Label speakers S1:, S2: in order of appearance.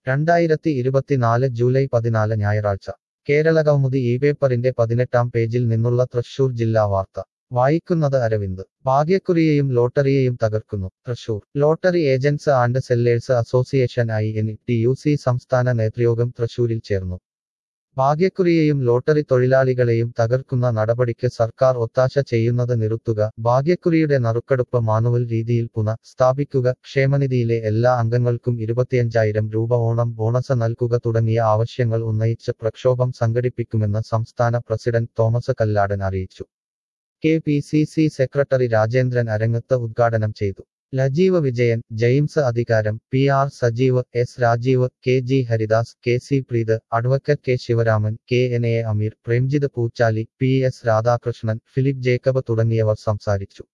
S1: രണ്ടായിരത്തി ഇരുപത്തിനാല് ജൂലൈ പതിനാല് ഞായറാഴ്ച കേരള കൗമുദി ഈ പേപ്പറിന്റെ പതിനെട്ടാം പേജിൽ നിന്നുള്ള തൃശൂർ ജില്ലാ വാർത്ത വായിക്കുന്നത് അരവിന്ദ് ഭാഗ്യക്കുറിയെയും ലോട്ടറിയെയും തകർക്കുന്നു Thrissur lottery agents and sellers association I N T U C സംസ്ഥാന നേതൃയോഗം തൃശൂരിൽ ചേർന്നു ഭാഗ്യക്കുറിയെയും ലോട്ടറി തൊഴിലാളികളെയും തകർക്കുന്ന നടപടിക്ക് സർക്കാർ ഒത്താശ ചെയ്യുന്നത് നിർത്തുക ഭാഗ്യക്കുറിയുടെ നറുക്കെടുപ്പ് മാനുവൽ രീതിയിൽ പുന സ്ഥാപിക്കുക ക്ഷേമനിധിയിലെ എല്ലാ അംഗങ്ങൾക്കും ഇരുപത്തിയഞ്ചായിരം രൂപ ഓണം ബോണസ് നൽകുക തുടങ്ങിയ ആവശ്യങ്ങൾ ഉന്നയിച്ച് പ്രക്ഷോഭം സംഘടിപ്പിക്കുമെന്ന് സംസ്ഥാന പ്രസിഡന്റ് തോമസ് കല്ലാടൻ അറിയിച്ചു K P C C secretary Rajendran Arangath ഉദ്ഘാടനം ചെയ്തു Lajeev Vijayan James Adhikaram P R Sajeev S Rajeev K G Haridas K C Preeth advocate K Sivaraman K N A Ameer Premjith Poochali P S Radhakrishnan Philip Jacob തുടങ്ങിയവർ സംസാരിച്ചു